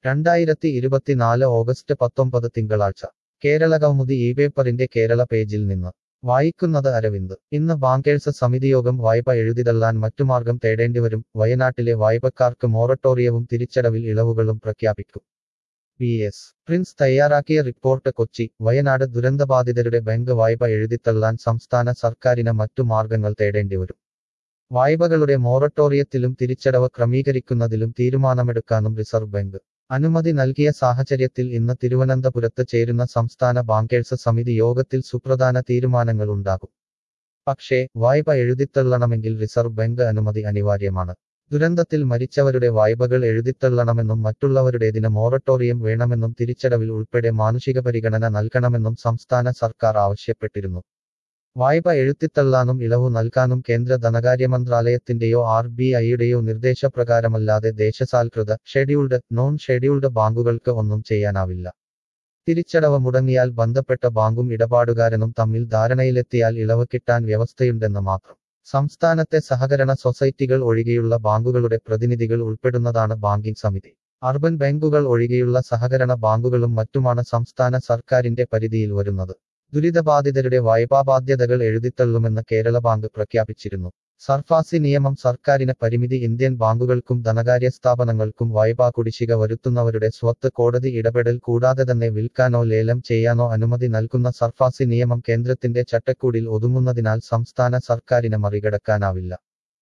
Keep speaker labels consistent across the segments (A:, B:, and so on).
A: രണ്ടായിരത്തി ഇരുപത്തിനാല് ഓഗസ്റ്റ് പത്തൊമ്പത് തിങ്കളാഴ്ച കേരള കൗമുദി ഈ പേപ്പറിന്റെ കേരള പേജിൽ നിന്ന് വായിക്കുന്നത് അരവിന്ദ് ഇന്ന് ബാങ്കേഴ്സ് സമിതിയോഗം വായ്പ എഴുതിതള്ളാൻ മറ്റു മാർഗം തേടേണ്ടിവരും വയനാട്ടിലെ വായ്പക്കാർക്ക് മൊറട്ടോറിയവും തിരിച്ചടവിൽ ഇളവുകളും പ്രഖ്യാപിക്കും പി എസ് പ്രിൻസ് തയ്യാറാക്കിയ റിപ്പോർട്ട് കൊച്ചി വയനാട് ദുരന്തബാധിതരുടെ ബാങ്ക് വായ്പ എഴുതിത്തള്ളാൻ സംസ്ഥാന സർക്കാരിന് മറ്റു മാർഗങ്ങൾ തേടേണ്ടിവരും വായ്പകളുടെ മൊറട്ടോറിയത്തിലും തിരിച്ചടവ് ക്രമീകരിക്കുന്നതിലും തീരുമാനമെടുക്കാനും റിസർവ് ബാങ്ക് അനുമതി നൽകിയ സാഹചര്യത്തിൽ ഇന്ന് തിരുവനന്തപുരത്ത് ചേരുന്ന സംസ്ഥാന ബാങ്കേഴ്സ് സമിതി യോഗത്തിൽ സുപ്രധാന തീരുമാനങ്ങൾ ഉണ്ടാകും പക്ഷേ വായ്പ എഴുതിത്തള്ളണമെങ്കിൽ റിസർവ് ബാങ്ക് അനുമതി അനിവാര്യമാണ് ദുരന്തത്തിൽ മരിച്ചവരുടെ വായ്പകൾ എഴുതിത്തള്ളണമെന്നും മറ്റുള്ളവരുടേതിന് മൊറട്ടോറിയം വേണമെന്നും തിരിച്ചടവിൽ ഉൾപ്പെടെ മാനുഷിക പരിഗണന നൽകണമെന്നും സംസ്ഥാന സർക്കാർ ആവശ്യപ്പെട്ടിരുന്നു വായ്പ എഴുത്തിത്തള്ളാനും ഇളവു നൽകാനും കേന്ദ്ര ധനകാര്യ മന്ത്രാലയത്തിന്റെയോ ആർ ബി ഐയുടെയോ നിർദ്ദേശപ്രകാരമല്ലാതെ ദേശസാൽകൃത ഷെഡ്യൂൾഡ് നോൺ ഷെഡ്യൂൾഡ് ബാങ്കുകൾക്ക് ഒന്നും ചെയ്യാനാവില്ല തിരിച്ചടവ് മുടങ്ങിയാൽ ബന്ധപ്പെട്ട ബാങ്കും ഇടപാടുകാരനും തമ്മിൽ ധാരണയിലെത്തിയാൽ ഇളവ് കിട്ടാൻ വ്യവസ്ഥയുണ്ടെന്ന് മാത്രം സംസ്ഥാനത്തെ സഹകരണ സൊസൈറ്റികൾ ഒഴികെയുള്ള ബാങ്കുകളുടെ പ്രതിനിധികൾ ഉൾപ്പെടുന്നതാണ് ബാങ്കിംഗ് സമിതി അർബൻ ബാങ്കുകൾ ഒഴികെയുള്ള സഹകരണ ബാങ്കുകളും മറ്റുമാണ് സംസ്ഥാന സർക്കാരിന്റെ പരിധിയിൽ വരുന്നത് ദുരിതബാധിതരുടെ വായ്പാ ബാധ്യതകൾ എഴുതിത്തള്ളുമെന്ന് കേരള ബാങ്ക് പ്രഖ്യാപിച്ചിരുന്നു സർഫാസി നിയമം സർക്കാരിന് പരിമിതി ഇന്ത്യൻ ബാങ്കുകൾക്കും ധനകാര്യ സ്ഥാപനങ്ങൾക്കും വായ്പാ കുടിശ്ശിക വരുത്തുന്നവരുടെ സ്വത്ത് കോടതി ഇടപെടൽ കൂടാതെ തന്നെ വിൽക്കാനോ ലേലം ചെയ്യാനോ അനുമതി നൽകുന്ന സർഫാസി നിയമം കേന്ദ്രത്തിന്റെ ചട്ടക്കൂടിൽ ഒതുങ്ങുന്നതിനാൽ സംസ്ഥാന സർക്കാരിന് മറികടക്കാനാവില്ല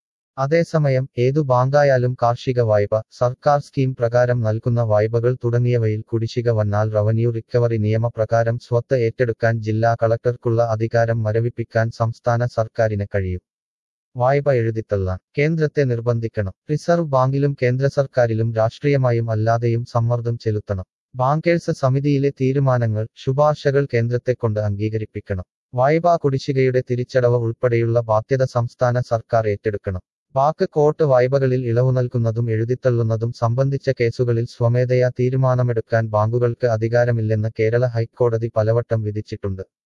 A: അതേസമയം ഏതു ബാങ്കായാലും കാർഷിക വായ്പ സർക്കാർ സ്കീം പ്രകാരം നൽകുന്ന വായ്പകൾ തുടങ്ങിയവയിൽ കുടിശ്ശിക വന്നാൽ റവന്യൂ റിക്കവറി നിയമപ്രകാരം സ്വത്ത് ഏറ്റെടുക്കാൻ ജില്ലാ കളക്ടർക്കുള്ള അധികാരം മരവിപ്പിക്കാൻ സംസ്ഥാന സർക്കാരിന് കഴിയും വായ്പ എഴുതിത്തള്ളാൻ കേന്ദ്രത്തെ നിർബന്ധിക്കണം റിസർവ് ബാങ്കിലും കേന്ദ്ര സർക്കാരിലും രാഷ്ട്രീയമായും അല്ലാതെയും സമ്മർദ്ദം ചെലുത്തണം ബാങ്കേഴ്സ് സമിതിയിലെ തീരുമാനങ്ങൾ ശുപാർശകൾ കേന്ദ്രത്തെക്കൊണ്ട് അംഗീകരിപ്പിക്കണം വായ്പാ കുടിശ്ശികയുടെ തിരിച്ചടവ് ഉൾപ്പെടെയുള്ള ബാധ്യത സംസ്ഥാന സർക്കാർ ഏറ്റെടുക്കണം ബാക്ക് കോട്ട് വായ്പകളിൽ ഇളവു നൽകുന്നതും എഴുതിത്തള്ളുന്നതും സംബന്ധിച്ച കേസുകളിൽ സ്വമേധയാ തീരുമാനമെടുക്കാൻ ബാങ്കുകൾക്ക് അധികാരമില്ലെന്ന് കേരള ഹൈക്കോടതി പലവട്ടം വിധിച്ചിട്ടുണ്ട്